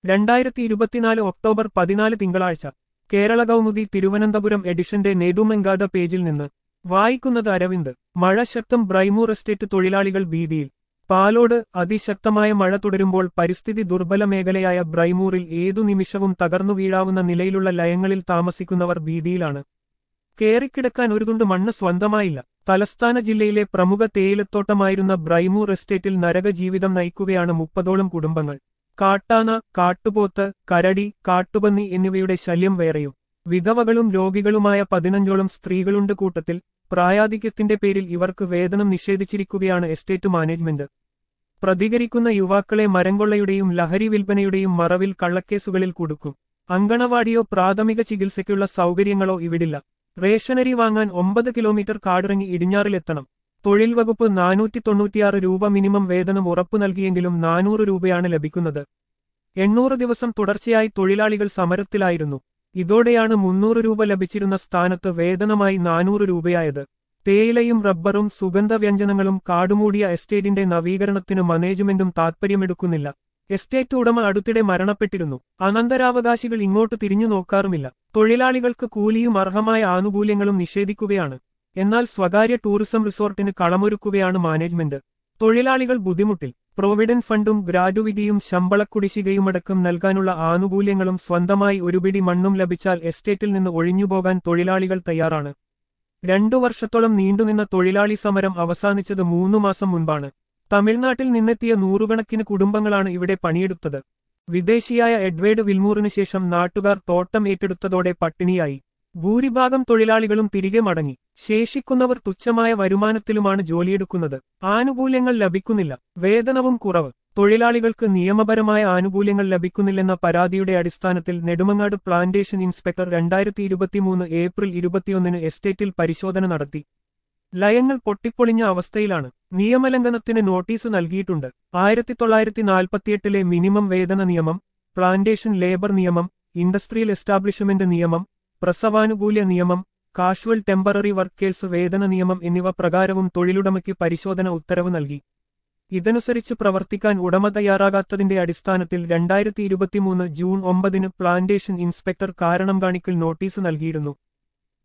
രണ്ടായിരത്തി ഇരുപത്തിനാല് ഒക്ടോബർ പതിനാല് തിങ്കളാഴ്ച കേരള കൗമുദി തിരുവനന്തപുരം എഡിഷന്റെ നേതുമെങ്കാത പേജിൽ നിന്ന് വായിക്കുന്നത് അരവിന്ദ് മഴ ശക്തം ബ്രൈമൂർ എസ്റ്റേറ്റ് തൊഴിലാളികൾ ഭീതിയിൽ പാലോട് അതിശക്തമായ മഴ തുടരുമ്പോൾ പരിസ്ഥിതി ദുർബല മേഖലയായ ബ്രൈമൂറിൽ ഏതു നിമിഷവും തകർന്നു വീഴാവുന്ന നിലയിലുള്ള ലയങ്ങളിൽ താമസിക്കുന്നവർ ഭീതിയിലാണ് കേറിക്കിടക്കാൻ ഒരു തുണ്ട് മണ്ണ് സ്വന്തമായില്ല തലസ്ഥാന ജില്ലയിലെ പ്രമുഖ തേയിലത്തോട്ടമായിരുന്ന ബ്രൈമൂർ എസ്റ്റേറ്റിൽ നരക ജീവിതം നയിക്കുകയാണ് മുപ്പതോളം കുടുംബങ്ങൾ കാട്ടാന കാട്ടുപോത്ത് കരടി കാട്ടുപന്നി എന്നിവയുടെ ശല്യം വേറെയും വിധവകളും രോഗികളുമായ പതിനഞ്ചോളം സ്ത്രീകളുണ്ട് കൂട്ടത്തിൽ പ്രായാധിക്യത്തിന്റെ പേരിൽ ഇവർക്ക് വേതനം നിഷേധിച്ചിരിക്കുകയാണ് എസ്റ്റേറ്റ് മാനേജ്മെന്റ് പ്രതികരിക്കുന്ന യുവാക്കളെ മരംകൊള്ളയുടെയും ലഹരി വിൽപ്പനയുടെയും മറവിൽ കള്ളക്കേസുകളിൽ കുടുക്കും അങ്കണവാടിയോ പ്രാഥമിക ചികിത്സയ്ക്കുള്ള സൗകര്യങ്ങളോ ഇവിടില്ല റേഷനരി വാങ്ങാൻ ഒമ്പത് കിലോമീറ്റർ കാടിറങ്ങി ഇടിഞ്ഞാറിലെത്തണം തൊഴിൽ വകുപ്പ് നാനൂറ്റി തൊണ്ണൂറ്റിയാറ് രൂപ മിനിമം വേതനം ഉറപ്പു നൽകിയെങ്കിലും നാനൂറ് രൂപയാണ് ലഭിക്കുന്നത് എണ്ണൂറ് ദിവസം തുടർച്ചയായി തൊഴിലാളികൾ സമരത്തിലായിരുന്നു ഇതോടെയാണ് മുന്നൂറ് രൂപ ലഭിച്ചിരുന്ന സ്ഥാനത്ത് വേതനമായി നാനൂറ് രൂപയായത് തേയിലയും റബ്ബറും സുഗന്ധവ്യഞ്ജനങ്ങളും കാടുമൂടിയ എസ്റ്റേറ്റിന്റെ നവീകരണത്തിന് മാനേജ്മെന്റും താൽപ്പര്യമെടുക്കുന്നില്ല എസ്റ്റേറ്റ് ഉടമ അടുത്തിടെ മരണപ്പെട്ടിരുന്നു അനന്തരാവകാശികൾ ഇങ്ങോട്ട് തിരിഞ്ഞു നോക്കാറുമില്ല തൊഴിലാളികൾക്ക് കൂലിയും അർഹമായ ആനുകൂല്യങ്ങളും നിഷേധിക്കുകയാണ് എന്നാൽ സ്വകാര്യ ടൂറിസം റിസോർട്ടിന് കളമൊരുക്കുകയാണ് മാനേജ്മെന്റ് തൊഴിലാളികൾ ബുദ്ധിമുട്ടിൽ പ്രൊവിഡന്റ് ഫണ്ടും ഗ്രാറ്റുവിറ്റിയും ശമ്പളക്കുടിശ്ശികയുമടക്കം നൽകാനുള്ള ആനുകൂല്യങ്ങളും സ്വന്തമായി ഒരു പിടി മണ്ണും ലഭിച്ചാൽ എസ്റ്റേറ്റിൽ നിന്ന് ഒഴിഞ്ഞുപോകാൻ തൊഴിലാളികൾ തയ്യാറാണ് രണ്ടു വർഷത്തോളം നീണ്ടുനിന്ന തൊഴിലാളി സമരം അവസാനിച്ചത് മൂന്നു മാസം മുൻപാണ് തമിഴ്നാട്ടിൽ നിന്നെത്തിയ നൂറുകണക്കിന് കുടുംബങ്ങളാണ് ഇവിടെ പണിയെടുത്തത് വിദേശിയായ എഡ്വേർഡ് വിൽമൂറിന് ശേഷം നാട്ടുകാർ തോട്ടം ഏറ്റെടുത്തതോടെ പട്ടിണിയായി ഭൂരിഭാഗം തൊഴിലാളികളും തിരികെ മടങ്ങി ശേഷിക്കുന്നവർ തുച്ഛമായ വരുമാനത്തിലുമാണ് ജോലിയെടുക്കുന്നത് ആനുകൂല്യങ്ങൾ ലഭിക്കുന്നില്ല വേതനവും കുറവ് തൊഴിലാളികൾക്ക് നിയമപരമായ ആനുകൂല്യങ്ങൾ ലഭിക്കുന്നില്ലെന്ന പരാതിയുടെ അടിസ്ഥാനത്തിൽ നെടുമങ്ങാട് പ്ലാന്റേഷൻ ഇൻസ്പെക്ടർ രണ്ടായിരത്തി ഇരുപത്തിമൂന്ന് ഏപ്രിൽ ഇരുപത്തിയൊന്നിന് എസ്റ്റേറ്റിൽ പരിശോധന നടത്തി ലയങ്ങൾ പൊട്ടിപ്പൊളിഞ്ഞ അവസ്ഥയിലാണ് നിയമലംഘനത്തിന് നോട്ടീസ് നൽകിയിട്ടുണ്ട് ആയിരത്തി തൊള്ളായിരത്തി നാൽപ്പത്തിയെട്ടിലെ മിനിമം വേതന നിയമം പ്ലാന്റേഷൻ ലേബർ നിയമം ഇൻഡസ്ട്രിയൽ എസ്റ്റാബ്ലിഷ്മെന്റ് നിയമം പ്രസവാനുകൂല്യ നിയമം കാഷ്വൽ ടെമ്പററി വർക്കേഴ്സ് വേതന നിയമം എന്നിവ പ്രകാരവും തൊഴിലുടമയ്ക്ക് പരിശോധന ഉത്തരവ് നൽകി ഇതനുസരിച്ച് പ്രവർത്തിക്കാൻ ഉടമ തയ്യാറാകാത്തതിന്റെ അടിസ്ഥാനത്തിൽ രണ്ടായിരത്തി ഇരുപത്തിമൂന്ന് ജൂൺ ഒമ്പതിന് പ്ലാന്റേഷൻ ഇൻസ്പെക്ടർ കാരണം കാണിക്കൽ നോട്ടീസ് നൽകിയിരുന്നു